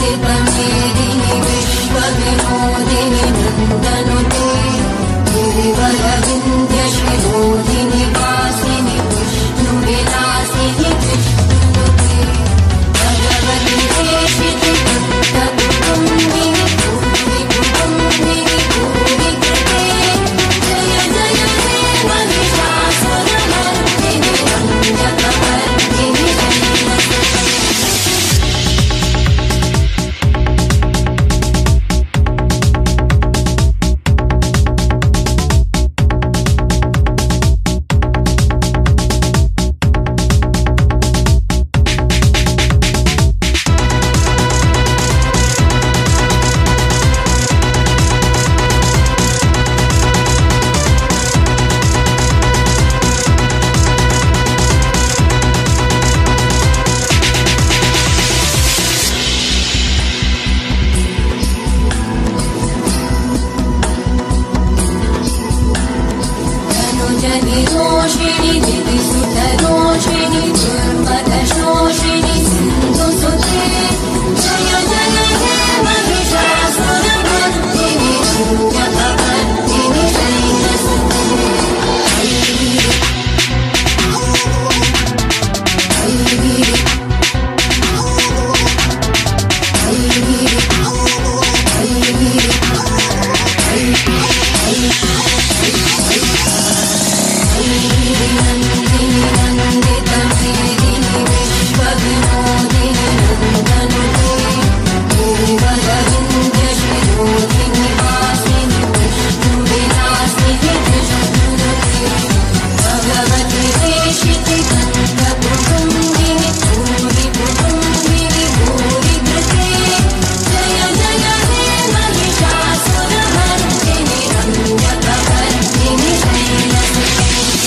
नन्दितमेदिनि विश्वविनोदिनि नन्दनुते गिरिवरविन्द्यशिरोधिनि वासिनि विष्णुविलासिनि विष्णुनुते भगवति देशिति कुन्दकुटुम्बिनि भूरि कुटुम्बिनि भूरि कृते जय जय हे महिषासुरमर्दिनि रञ्जकवर्दिनि शैलसुते अनुजनिरोषिणि दिविसुतरोषिणि दुर्मदशोषिणि सिन्धुसुते जय जय हे महिषासुरमर्दिनि रञ्जकवर्दिनि शैलसुते नन्दिनि नन्दितमेदिनि विश्वविनोदिनि नन्दनुते गिरिवरविन्द्यशिरोधिनि वासिनि विष्णुविलासिनि विष्णुनुते भगवति देशिति कन्दकुटुम्बिनि भूरि कुटुम्बिनि भूरि कृते जय जय हे महिषासुरमर्दिनि रञ्जकवर्दिनि शैलसुते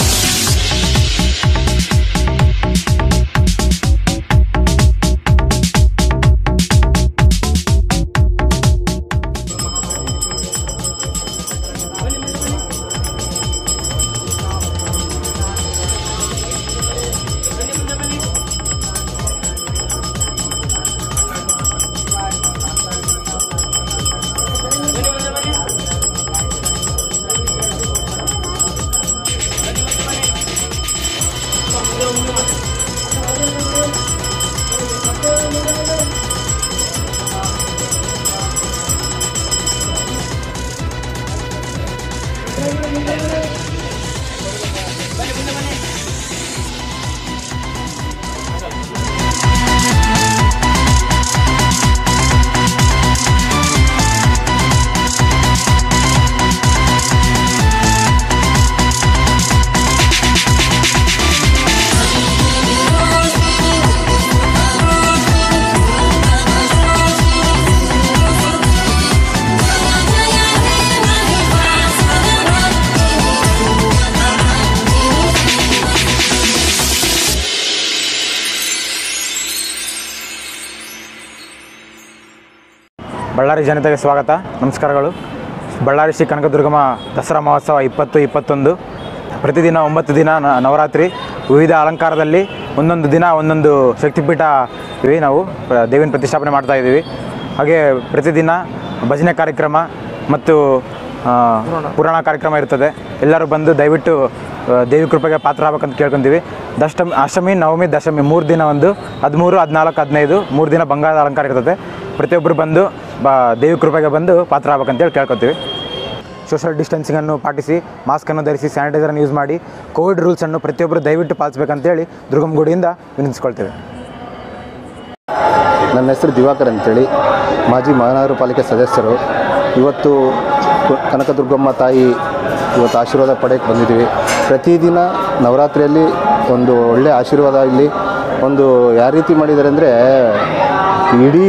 ಬಳ್ಳಾರಿ ಜನತೆಗೆ ಸ್ವಾಗತ ನಮಸ್ಕಾರಗಳು ಬಳ್ಳಾರಿ ಶ್ರೀ ಕನಕದುರ್ಗಮ್ಮ ದಸರಾ ಮಹೋತ್ಸವ ಇಪ್ಪತ್ತು ಇಪ್ಪತ್ತೊಂದು ಪ್ರತಿದಿನ ಒಂಬತ್ತು ದಿನ ನ- ನವರಾತ್ರಿ ವಿವಿಧ ಅಲಂಕಾರದಲ್ಲಿ ಒಂದೊಂದು ದಿನ ಒಂದೊಂದು ಶಕ್ತಿಪೀಠ ಇವೆ ನಾವು ಪ್ರ- ದೇವಿನ ಪ್ರತಿಷ್ಠಾಪನೆ ಮಾಡ್ತಾ ಇದ್ದೀವಿ ಹಾಗೆ ಪ್ರತಿದಿನ ಭಜನೆ ಕಾರ್ಯಕ್ರಮ ಮತ್ತು ಆ, ಪುರಾಣ ಕಾರ್ಯಕ್ರಮ ಇರ್ತದೆ ಎಲ್ಲರೂ ಬಂದು ದಯವಿಟ್ಟು ಆ, ದೇವಿ ಕೃಪೆಗೆ ಪಾತ್ರ ಆಗ್ಬೇಕಂತ ಕೇಳ್ಕೊಂತೀವಿ ದಷ್ಟಮಿ ಅಷ್ಟಮಿ ನವಮಿ ದಶಮಿ ಮೂರು ದಿನ ಒಂದು ಹದಿಮೂರು ಹದಿನಾಲ್ಕು ಹದಿನೈದು ಮೂರು ದಿನ ಬಂಗಾರದ ಅಲಂಕಾರ ಇರ್ತದೆ ಪ್ರತಿಯೊಬ್ಬರು ಬಂದು ಬ ದೇವಿ ಕೃಪೆಗೆ ಬಂದು ಪಾತ್ರ ಆಗ್ಬೇಕಂತೇಳಿ ಕೇಳ್ಕೊತೀವಿ ಸೋಷಿಯಲ್ ಡಿಸ್ಟೆನ್ಸಿಂಗನ್ನು ಪಾಟಿಸಿ ಮಾಸ್ಕನ್ನು ಧರಿಸಿ ಸ್ಯಾನಿಟೈಸರನ್ನು ಯೂಸ್ ಮಾಡಿ ಕೋವಿಡ್ ರೂಲ್ಸನ್ನು ಪ್ರತಿಯೊಬ್ಬರು ದಯವಿಟ್ಟು ಪಾಲಿಸ್ಬೇಕಂತೇಳಿ ದುರ್ಗಮ್ಮಗುಡಿಯಿಂದ ವಿನಂತಿಸ್ಕೊಳ್ತೇವೆ ನನ್ನ ಹೆಸರು ದಿವಾಕರ್ ಅಂತೇಳಿ ಮಾಜಿ ಮಹಾನಗರ ಪಾಲಿಕೆ ಸದಸ್ಯರು ಇವತ್ತು ಕು- ಕನಕದುರ್ಗಮ್ಮ ತಾಯಿ ಇವತ್ತು ಆಶೀರ್ವಾದ ಪಡೆಯಕ್ಕೆ ಬಂದಿದ್ದೀವಿ ಪ್ರತಿದಿನ ನವರಾತ್ರಿಯಲ್ಲಿ ಒಂದು ಒಳ್ಳೆಯ ಆಶೀರ್ವಾದ ಇಲ್ಲಿ ಒಂದು ಯಾವ ರೀತಿ ಮಾಡಿದ್ದಾರೆ ಅಂದರೆ ಇಡೀ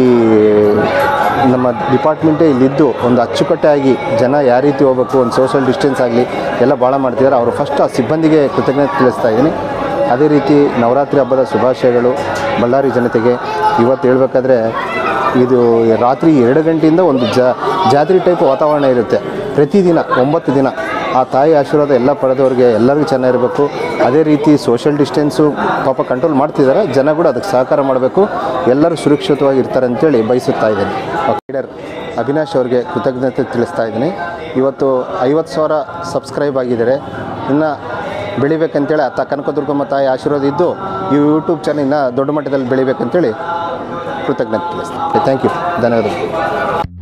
ನಮ್ಮ ಡಿಪಾರ್ಟ್ಮೆಂಟೇ ಇಲ್ಲಿದ್ದು ಒಂದು ಅಚ್ಚುಕಟ್ಟಾಗಿ ಜನ ಯಾವ ರೀತಿ ಹೋಗ್ಬೇಕು ಒಂದು ಸೋಷಲ್ ಡಿಸ್ಟೆನ್ಸ್ ಆಗಲಿ ಎಲ್ಲ ಭಾಳ ಮಾಡ್ತಿದ್ದಾರೆ ಅವರು ಫಸ್ಟ್ ಆ ಸಿಬ್ಬಂದಿಗೆ ಕೃತಜ್ಞತೆ ತಿಳಿಸ್ತಾ ಇದ್ದೀನಿ ಅದೇ ರೀತಿ ನವರಾತ್ರಿ ಹಬ್ಬದ ಶುಭಾಶಯಗಳು ಬಳ್ಳಾರಿ ಜನತೆಗೆ ಇವತ್ತು ಹೇಳಬೇಕಾದ್ರೆ ಇದು ರಾತ್ರಿ ಎರಡು ಗಂಟೆಯಿಂದ ಒಂದು ಜಾ ಜಾತ್ರೆ ಟೈಪ್ ವಾತಾವರಣ ಇರುತ್ತೆ ಪ್ರತಿದಿನ ಒಂಬತ್ತು ದಿನ ಆ ತಾಯಿ ಆಶೀರ್ವಾದ ಎಲ್ಲ ಪಡೆದವ್ರಿಗೆ ಎಲ್ಲರಿಗೂ ಚೆನ್ನಾಗಿರಬೇಕು ಅದೇ ರೀತಿ ಸೋಷಿಯಲ್ ಡಿಸ್ಟೆನ್ಸು ಪಾಪ ಕಂಟ್ರೋಲ್ ಮಾಡ್ತಿದ್ದಾರೆ ಜನ ಕೂಡ ಅದಕ್ಕೆ ಸಹಕಾರ ಮಾಡಬೇಕು ಎಲ್ಲರೂ ಸುರಕ್ಷಿತವಾಗಿ ಇರ್ತಾರೆ ಅಂತೇಳಿ ಬಯಸುತ್ತಾ ಇದ್ದೀನಿ ಲೀಡರ್ ಅವಿನಾಶ್ ಅವ್ರಿಗೆ ಕೃತಜ್ಞತೆ ತಿಳಿಸ್ತಾ ಇದ್ದೀನಿ ಇವತ್ತು ಐವತ್ತು ಸಾವಿರ ಸಬ್ಸ್ಕ್ರೈಬ್ ಆಗಿದ್ದಾರೆ ಇನ್ನು ಬೆಳಿಬೇಕಂತೇಳಿ ಆ ತ ಕನಕದುರ್ಗಮ್ಮ ತಾಯಿ ಆಶೀರ್ವಾದ ಇದ್ದು ಈ ಯೂಟ್ಯೂಬ್ ಚಾನಲ್ ಇನ್ನೂ ದೊಡ್ಡ ಮಟ್ಟದಲ್ಲಿ ಬೆಳಿಬೇಕಂತೇಳಿ ಕೃತಜ್ಞತೆ ತಿಳಿಸ್ತೀನಿ ಥ್ಯಾಂಕ್ ಯು ಧನ್ಯವಾದಗಳು